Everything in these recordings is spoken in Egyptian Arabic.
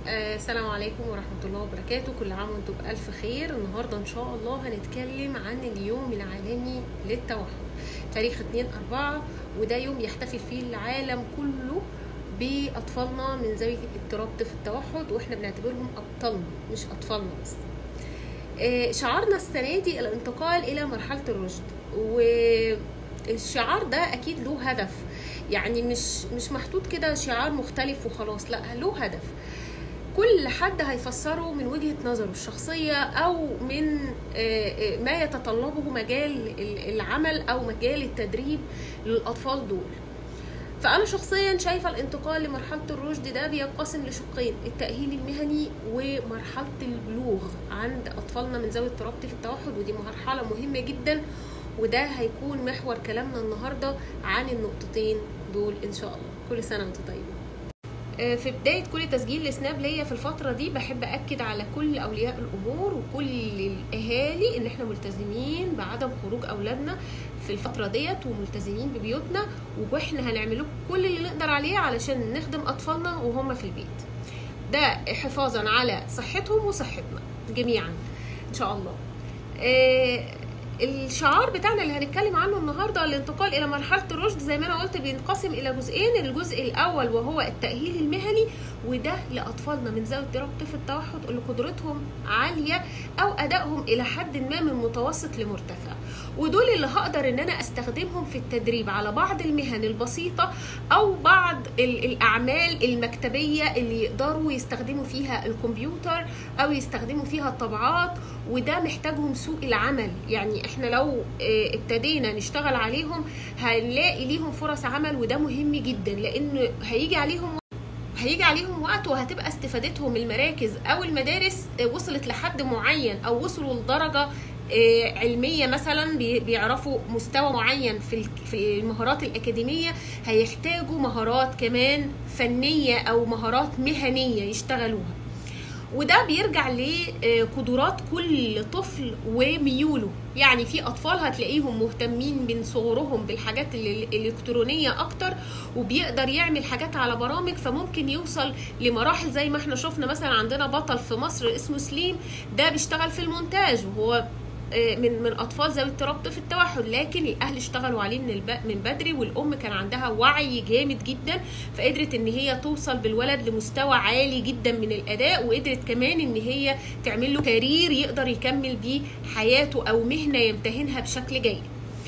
آه، السلام عليكم ورحمة الله وبركاته كل عام وانتم بألف خير النهاردة إن شاء الله هنتكلم عن اليوم العالمي للتوحد تاريخ 2 4 وده يوم يحتفل فيه العالم كله بأطفالنا من ذوي اضطراب طفل التوحد واحنا بنعتبرهم أبطالنا مش أطفالنا بس آه، شعارنا السنة دي الانتقال إلى مرحلة الرشد والشعار ده أكيد له هدف يعني مش مش محطوط كده شعار مختلف وخلاص لا له هدف كل حد هيفسره من وجهة نظره الشخصية أو من آه، آه، ما يتطلبه مجال ال- العمل أو مجال التدريب للأطفال دول فأنا شخصيا شايفة الانتقال لمرحلة الرشد ده بينقسم لشقين التأهيل المهني ومرحلة البلوغ عند أطفالنا من ذوي اضطراب في التوحد ودي مرحلة مهمة جدا وده هيكون محور كلامنا النهاردة عن النقطتين دول إن شاء الله كل سنة وانتم طيبين آه، في بداية كل تسجيل لسناب ليا في الفترة دي بحب أكد على كل أولياء الأمور وكل الأهالي إن إحنا ملتزمين بعدم خروج أولادنا في الفترة ديت وملتزمين ببيوتنا وإحنا هنعمل لكم كل اللي نقدر عليه علشان نخدم أطفالنا وهم في البيت ده حفاظا على صحتهم وصحتنا جميعا إن شاء الله آه، الشعار بتاعنا اللي هنتكلم عنه النهارده الانتقال الى مرحله الرشد زي ما انا قلت بينقسم الى جزئين الجزء الاول وهو التاهيل المهني وده لاطفالنا من ذوي اضطراب طفل التوحد اللي قدرتهم عاليه او ادائهم الى حد ما من متوسط لمرتفع ودول اللي هقدر ان انا استخدمهم في التدريب على بعض المهن البسيطه او بعض ال- الاعمال المكتبيه اللي يقدروا يستخدموا فيها الكمبيوتر او يستخدموا فيها الطبعات وده محتاجهم سوق العمل يعني احنا لو اه، ابتدينا نشتغل عليهم هنلاقي ليهم فرص عمل وده مهم جدا لان هيجي عليهم هيجي عليهم وقت وهتبقى استفادتهم المراكز او المدارس اه، وصلت لحد معين او وصلوا لدرجه اه، علميه مثلا بي- بيعرفوا مستوى معين في ال- في المهارات الاكاديميه هيحتاجوا مهارات كمان فنيه او مهارات مهنيه يشتغلوها وده بيرجع لقدرات كل طفل وميوله يعني في اطفال هتلاقيهم مهتمين من صغرهم بالحاجات ال- الالكترونيه اكتر وبيقدر يعمل حاجات على برامج فممكن يوصل لمراحل زي ما احنا شفنا مثلا عندنا بطل في مصر اسمه سليم ده بيشتغل في المونتاج وهو آه، من من اطفال ذوي اضطراب طفل التوحد لكن الاهل اشتغلوا عليه من الب... من بدري والام كان عندها وعي جامد جدا فقدرت ان هي توصل بالولد لمستوى عالي جدا من الاداء وقدرت كمان ان هي تعمل له كارير يقدر يكمل بيه حياته او مهنه يمتهنها بشكل جيد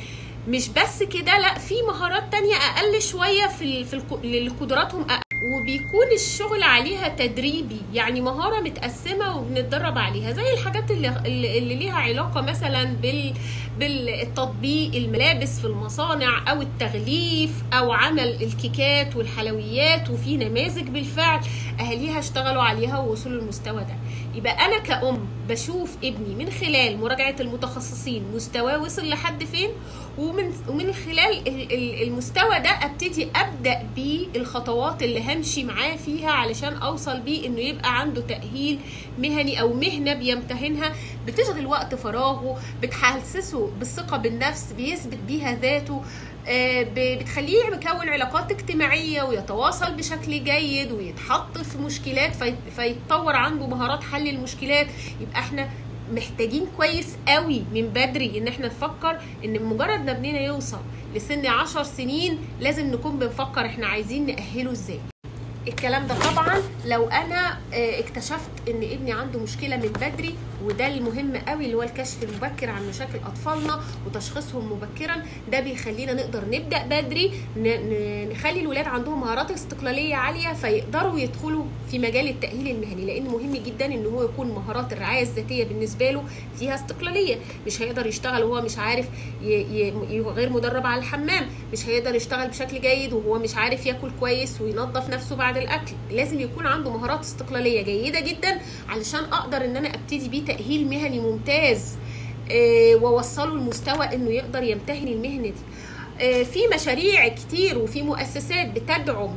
مش بس كده لا في مهارات تانية اقل شويه في ال... في الك... اللي قدراتهم اقل وبيكون الشغل عليها تدريبي يعني مهارة متقسمة وبنتدرب عليها زي الحاجات اللي, اللي اللي ليها علاقة مثلا بال بالتطبيق الملابس في المصانع أو التغليف أو عمل الكيكات والحلويات وفي نماذج بالفعل أهاليها اشتغلوا عليها ووصلوا للمستوى ده يبقى أنا كأم بشوف ابني من خلال مراجعة المتخصصين مستواه وصل لحد فين ومن ومن خلال ال- ال- المستوى ده ابتدي ابدا بالخطوات اللي همشي معاه فيها علشان اوصل بيه انه يبقى عنده تاهيل مهني او مهنه بيمتهنها بتشغل وقت فراغه بتحسسه بالثقه بالنفس بيثبت بيها ذاته آه، ب- بتخليه يكون علاقات اجتماعيه ويتواصل بشكل جيد ويتحط في مشكلات في- فيتطور عنده مهارات حل المشكلات يبقى احنا محتاجين كويس قوي من بدري ان احنا نفكر ان مجرد ما ابننا يوصل لسن عشر سنين لازم نكون بنفكر احنا عايزين نأهله ازاي الكلام ده طبعا لو انا آه، اكتشفت ان ابني عنده مشكله من بدري وده المهم قوي اللي هو الكشف المبكر عن مشاكل اطفالنا وتشخيصهم مبكرا ده بيخلينا نقدر نبدا بدري ن- ن- نخلي الولاد عندهم مهارات استقلاليه عاليه فيقدروا يدخلوا في مجال التاهيل المهني لان مهم جدا ان هو يكون مهارات الرعايه الذاتيه بالنسبه له فيها استقلاليه مش هيقدر يشتغل وهو مش عارف ي... ي... ي... غير مدرب على الحمام مش هيقدر يشتغل بشكل جيد وهو مش عارف ياكل كويس وينظف نفسه بعد الاكل لازم يكون عنده مهارات استقلاليه جيده جدا علشان اقدر ان انا ابتدي بيه تاهيل مهني ممتاز آه، واوصله لمستوى انه يقدر يمتهن المهنه دي آه، في مشاريع كتير وفي مؤسسات بتدعم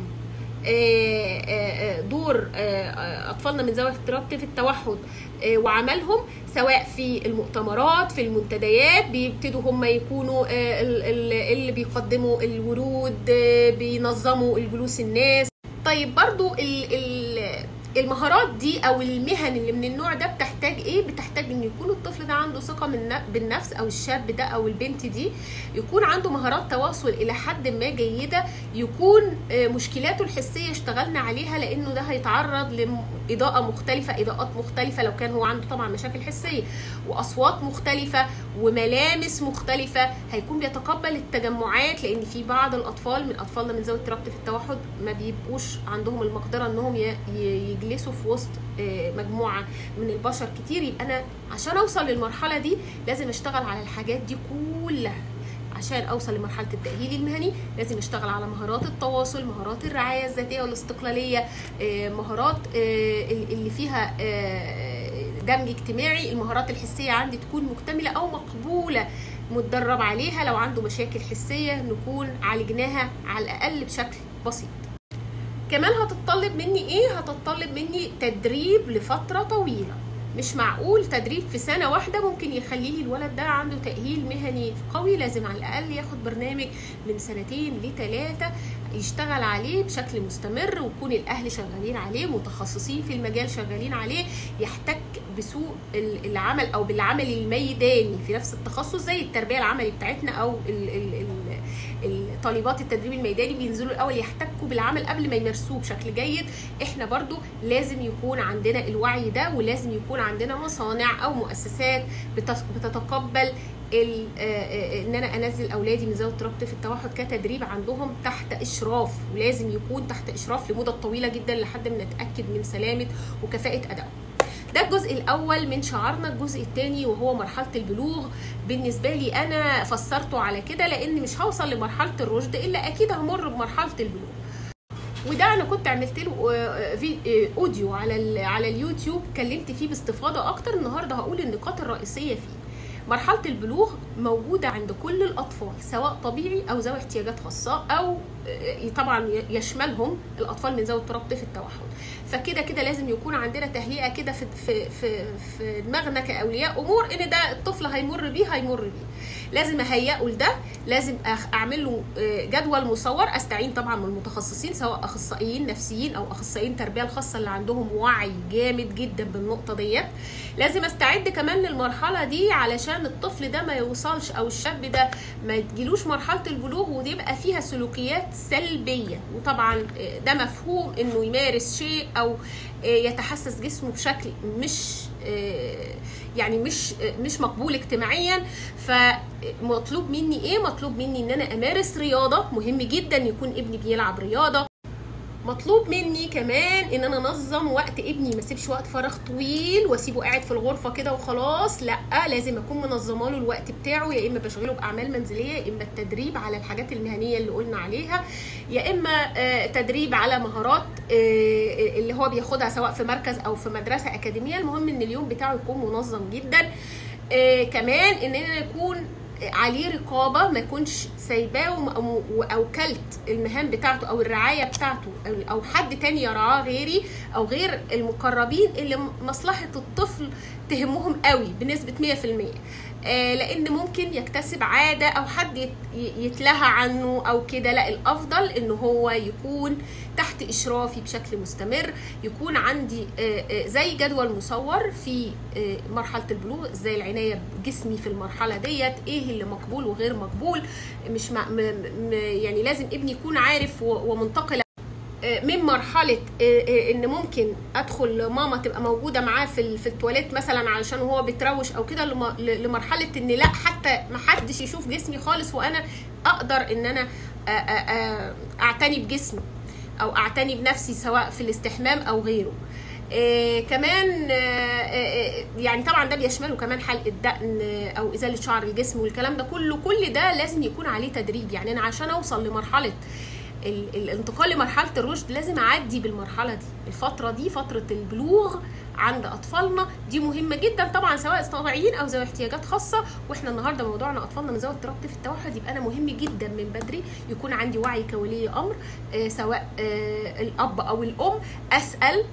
آه، آه، آه، دور آه، آه، اطفالنا من ذوي اضطراب في التوحد آه، وعملهم سواء في المؤتمرات في المنتديات بيبتدوا هم يكونوا آه، ال- ال- اللي بيقدموا الورود آه، بينظموا الجلوس الناس طيب برضو ال ال المهارات دي او المهن اللي من النوع ده بتحتاج ايه بتحتاج ان يكون الطفل ده عنده ثقه من بالنفس او الشاب ده او البنت دي يكون عنده مهارات تواصل الى حد ما جيده يكون مشكلاته الحسيه اشتغلنا عليها لانه ده هيتعرض لاضاءه مختلفه اضاءات مختلفه لو كان هو عنده طبعا مشاكل حسيه واصوات مختلفه وملامس مختلفه هيكون بيتقبل التجمعات لان في بعض الاطفال من اطفالنا من ذوي اضطراب في التوحد ما بيبقوش عندهم المقدره انهم يجلسوا في وسط مجموعه من البشر كتير يبقى انا عشان اوصل للمرحله دي لازم اشتغل على الحاجات دي كلها عشان اوصل لمرحله التاهيل المهني لازم اشتغل على مهارات التواصل مهارات الرعايه الذاتيه والاستقلاليه مهارات اللي فيها دمج اجتماعي المهارات الحسيه عندي تكون مكتمله او مقبوله متدرب عليها لو عنده مشاكل حسيه نكون عالجناها على الاقل بشكل بسيط كمان هتتطلب مني ايه هتتطلب مني تدريب لفتره طويله مش معقول تدريب في سنه واحده ممكن يخلي لي الولد ده عنده تاهيل مهني قوي لازم على الاقل ياخد برنامج من سنتين لثلاثه يشتغل عليه بشكل مستمر ويكون الاهل شغالين عليه متخصصين في المجال شغالين عليه يحتك بسوق العمل او بالعمل الميداني في نفس التخصص زي التربيه العملي بتاعتنا او ال ال ال طالبات التدريب الميداني بينزلوا الاول يحتكوا بالعمل قبل ما يمارسوه بشكل جيد احنا برضو لازم يكون عندنا الوعي ده ولازم يكون عندنا مصانع او مؤسسات بتتقبل ان انا انزل اولادي من ذوي اضطراب في التوحد كتدريب عندهم تحت اشراف ولازم يكون تحت اشراف لمده طويله جدا لحد ما نتاكد من سلامه وكفاءه ادائهم ده الجزء الاول من شعارنا الجزء الثاني وهو مرحله البلوغ بالنسبه لي انا فسرته على كده لان مش هوصل لمرحله الرشد الا اكيد همر بمرحله البلوغ وده انا كنت عملت له اوديو على على اليوتيوب اتكلمت فيه باستفاضه اكتر النهارده هقول النقاط الرئيسيه فيه مرحلة البلوغ موجودة عند كل الأطفال سواء طبيعي أو ذوي احتياجات خاصة أو طبعا يشملهم الأطفال من ذوي اضطراب في التوحد فكده كده لازم يكون عندنا تهيئة كده في, في, في, في دماغنا كأولياء أمور إن ده الطفل هيمر بيه هيمر بيه لازم أهيئه لده لازم أعمل له جدول مصور أستعين طبعا من المتخصصين سواء أخصائيين نفسيين أو أخصائيين تربية الخاصة اللي عندهم وعي جامد جدا بالنقطة ديت لازم استعد كمان للمرحلة دي علشان الطفل ده ما يوصلش او الشاب ده ما تجيلوش مرحلة البلوغ وتبقى فيها سلوكيات سلبية وطبعا ده مفهوم انه يمارس شيء او يتحسس جسمه بشكل مش يعني مش مش مقبول اجتماعيا فمطلوب مني ايه مطلوب مني ان انا امارس رياضه مهم جدا يكون ابني بيلعب رياضه مطلوب مني كمان ان انا انظم وقت ابني ما اسيبش وقت فراغ طويل واسيبه قاعد في الغرفه كده وخلاص لا لازم اكون منظمه له الوقت بتاعه يا اما بشغله باعمال منزليه يا اما التدريب على الحاجات المهنيه اللي قلنا عليها يا اما تدريب على مهارات اللي هو بياخدها سواء في مركز او في مدرسه اكاديميه المهم ان اليوم بتاعه يكون منظم جدا كمان ان انا يكون عليه رقابه ما يكونش سايباه او كلت المهام بتاعته او الرعايه بتاعته او حد تاني يرعاه غيري او غير المقربين اللي مصلحه الطفل تهمهم قوي بنسبه 100% لان ممكن يكتسب عاده او حد يتلهى عنه او كده لا الافضل ان هو يكون تحت اشرافي بشكل مستمر يكون عندي زي جدول مصور في مرحله البلوغ ازاي العنايه بجسمي في المرحله ديت ايه اللي مقبول وغير مقبول مش مع يعني لازم ابني يكون عارف ومنتقل من مرحله ان ممكن ادخل ماما تبقى موجوده معاه في في التواليت مثلا علشان هو بيتروش او كده لمرحله ان لا حتى ما حدش يشوف جسمي خالص وانا اقدر ان انا اعتني بجسمي او اعتني بنفسي سواء في الاستحمام او غيره آه كمان آه يعني طبعا ده بيشمله كمان حلق الدقن او ازاله شعر الجسم والكلام ده كله كل ده لازم يكون عليه تدريب يعني انا عشان اوصل لمرحله الانتقال لمرحله الرشد لازم اعدي بالمرحله دي الفتره دي فتره البلوغ عند اطفالنا دي مهمه جدا طبعا سواء طبيعيين او ذوي احتياجات خاصه واحنا النهارده موضوعنا اطفالنا من ذوي اضطراب في التوحد يبقى انا مهم جدا من بدري يكون عندي وعي كولي امر آه سواء آه الاب او الام اسال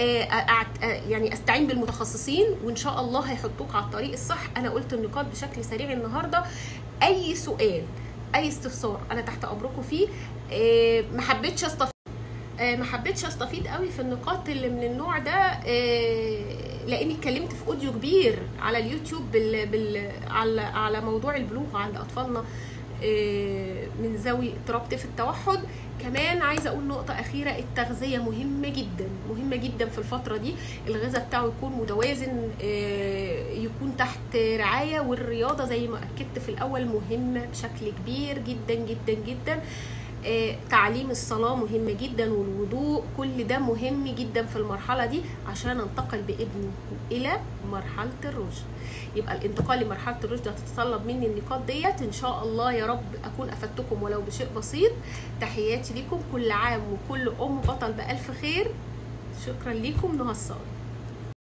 يعني استعين بالمتخصصين وان شاء الله هيحطوك على الطريق الصح انا قلت النقاط بشكل سريع النهارده اي سؤال اي استفسار انا تحت امركم فيه ما حبيتش استفسر آه، ما حبيتش استفيض قوي في النقاط اللي من النوع ده آه، لاني اتكلمت في اوديو كبير على اليوتيوب بال بال على على موضوع البلوغ عند اطفالنا آه، من ذوي اضطراب طيف التوحد كمان عايزه اقول نقطه اخيره التغذيه مهمه جدا مهمه جدا في الفتره دي الغذاء بتاعه يكون متوازن آه، يكون تحت رعايه والرياضه زي ما اكدت في الاول مهمه بشكل كبير جدا جدا جدا آه، تعليم الصلاة مهم جدا والوضوء كل ده مهم جدا في المرحلة دي عشان انتقل بابني إلى مرحلة الرشد يبقى الانتقال لمرحلة الرشد هتتطلب مني النقاط ديت إن شاء الله يا رب أكون أفدتكم ولو بشيء بسيط تحياتي لكم كل عام وكل أم بطل بألف خير شكرا لكم نهى الصادق